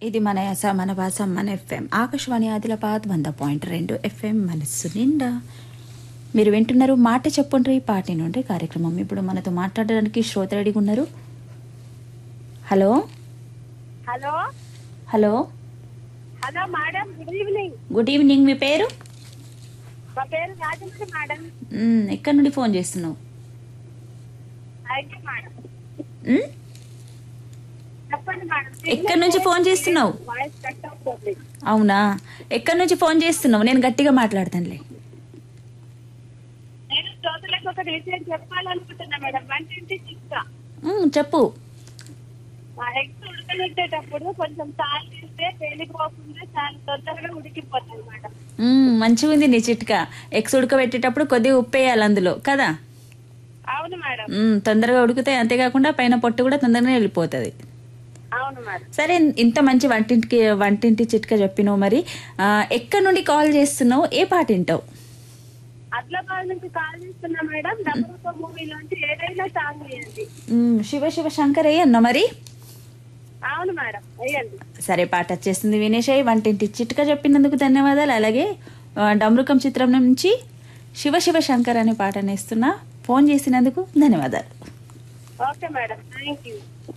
ఇది మన యాస మన భాష మన ఎఫ్ఎం ఆకాశవాణి ఆదిలాబాద్ వంద పాయింట్ రెండు ఎఫ్ఎం మనస్సు నిండా మీరు వింటున్నారు మాట చెప్పుండ్రి పాటి నుండి కార్యక్రమం ఇప్పుడు మనతో మాట్లాడడానికి శ్రోత రెడీగా ఉన్నారు hello hello hello hello madam good evening good evening మీ పేరు మా పేరు రాజేశ్వరి మేడం మ్, ఎక్కడి నుండి ఫోన్ చేస్తున్నావు థ్యాంక్ యూ మేడం మ్? చెప్పండి మేడం ఎక్కడి నుంచి ఫోన్ చేస్తున్నావు వాయిస్ కట్ అవుతుంది అవునా ఎక్కడి నుంచి ఫోన్ చేస్తున్నావు నేను గట్టిగా మాట్లాడతానులే నేను శ్రోతలకు ఒక విషయం చెప్పాలనుకుంటున్నా మేడం వంటింటి చిక్క మ్, చెప్పు ఆ ఎగ్స్ ఉడకబెట్టేటప్పుడు కొంచెం సాల్ చేస్తే పేలిపోకుండా చాలా తొందరగా ఉడికిపోతుంది మేడం మ్, మంచిగా ఉంది నీ చిట్కా ఎగ్స్ ఉడకబెట్టేటప్పుడు కొద్దిగా ఉప్పు వేయాలి అందులో కదా అవును మేడం మ్, తొందరగా ఉడుకుతాయి అంతేకాకుండా పైన పొట్టు కూడా తొందరగా వెళ్ళిపోతుంది అవును మేడం సరే ఇంత మంచి వంటింటికి వంటింటి చిట్కా చెప్పినావు మరి ఆ, ఎక్కడి నుండి కాల్ చేస్తున్నావు ఏ పాట వింటావు అద్లాబాద్ నుంచి కాల్ చేస్తున్నా మేడం డబ్బులతో మూవీలోంచి ఏదైనా సాంగ్ వేయండి మ్, శివ శివ శంకర్ అన్న మరి అవును మేడం వేయండి సరే పాట వచ్చేస్తుంది వినేశాయి వంటింటి చిట్కా చెప్పినందుకు ధన్యవాదాలు అలాగే ఆ, డమరుకం చిత్రం నుంచి శివ శివ శంకర్ అనే పాట నేస్తున్నా ఫోన్ చేసినందుకు ధన్యవాదాలు ఓకే మేడం థ్యాంక్ యూ